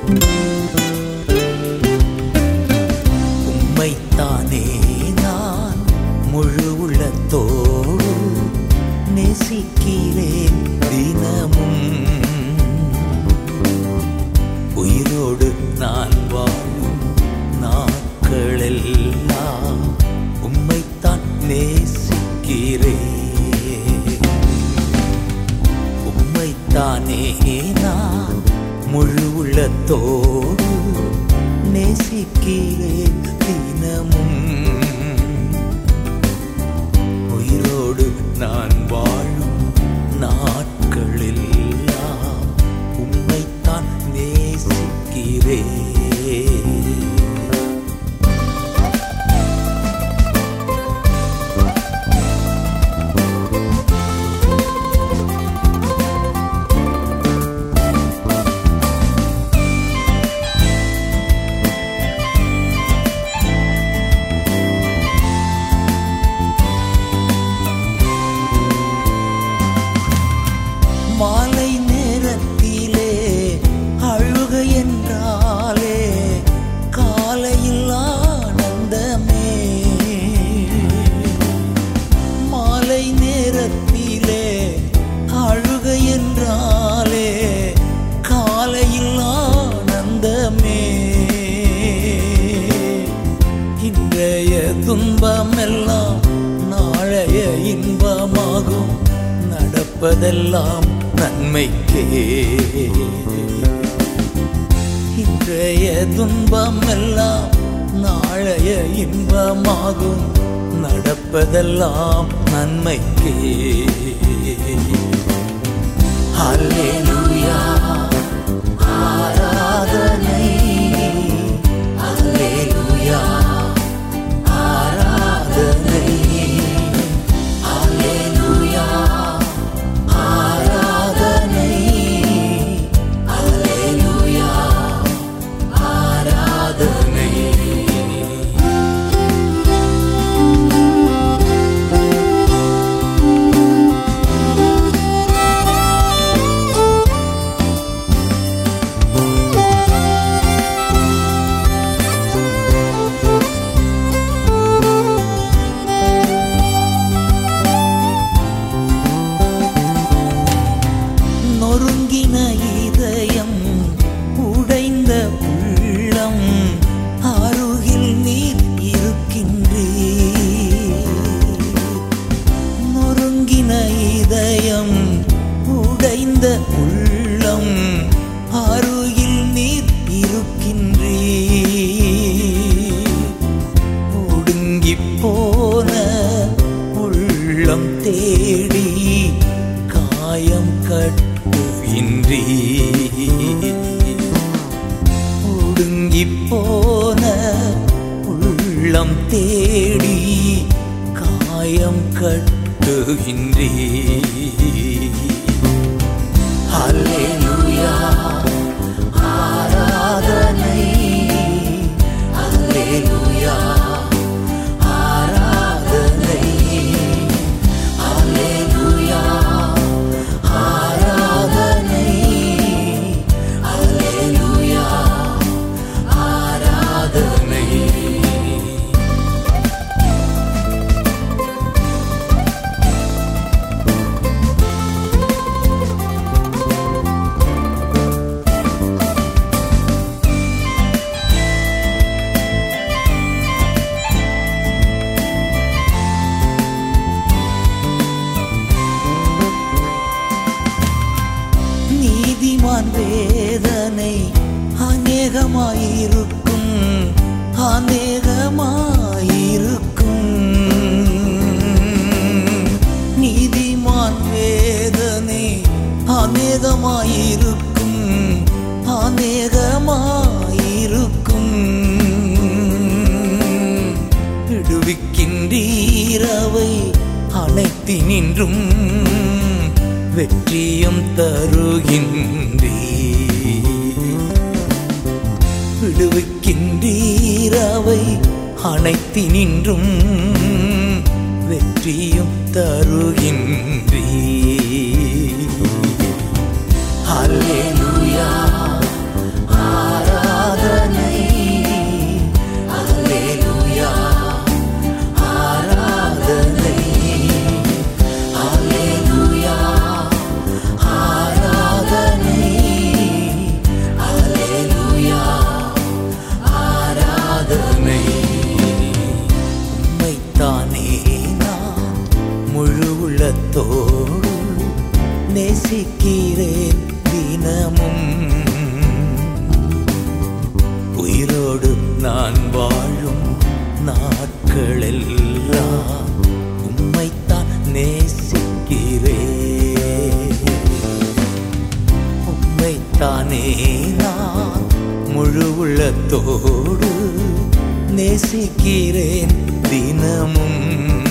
உம்மைத்தானே நான் முழு உள்ளத்தோடு நேசிக்கிறேன் தினமும் உயிரோடு நான் வாழும் நாட்களெல்லாம் உம்மைத்தான் நேசிக்கிறேன் உம்மைத்தானே நான் முழு உள்ளத்தோடு நேசிக்கிறேன் தினமும் உயிரோடு நான் வாழும் நாட்களெல்லாம் உம்மைத்தான் நேசிக்கிறேன் மாலை நேரத்திலே அழுக என்றாலே காலையில் ஆனந்தமே மாலை நேரத்திலே அழுக என்றாலே காலையில் ஆனந்தமே இன்றைய துன்பமெல்லாம் நாளைய இன்பமாகும் நடப்பதெல்லாம் நன்மைக்கே இன்றைய துன்பமெல்லாம் நாளைய இன்பமாகும் நடப்பதெல்லாம் நன்மைக்கே ஹல்லேலூயா ஆராதனை ஹல்லேலூயா ஆராதனை ஹல்லேலூயா ஆராதனை ஹல்லேலூயா ஆராதனை நொறுங்கின இதயம் உடைந்த உள்ளம் அருகில் நீர் இருக்கின்றே நொறுங்கின இதயம் உடைந்த உள்ளம் அருகில் நீர் இருக்கின்றே ஒடுங்கிப் போன உள்ளம் தேடி காயம் கட்டுகின்றே ஒடுங்கிப் போன உள்ளம் தேடி காயம் கட்டுகின்றே ஹல்லேலூயா ஆராதனை ஹல்லேலூயா ஆராதனை ஹல்லேலூயா ஆராதனை ஹல்லேலூயா ஆராதனை நீதிமான் வேதனை அநேகமாயிருக்கும் அநேகமாயிருக்கும் நீதிமான் வேதனை அநேகமாயிருக்கும் அநேகமாயிருக்கும் விடுவிக்கின்றீரவை அனைத்தினின்றும் வெற்றியும் தருகின்றீ விடுவிக்கின்றீரவை அனைத்தினின்றும் வெற்றியும் தருகின்றீ ஹல்லேலூயா ஆராதனை உன்னைத்தானே நான் முழு உள்ளத்தோடு நேசிக்கிறேன் தினமும்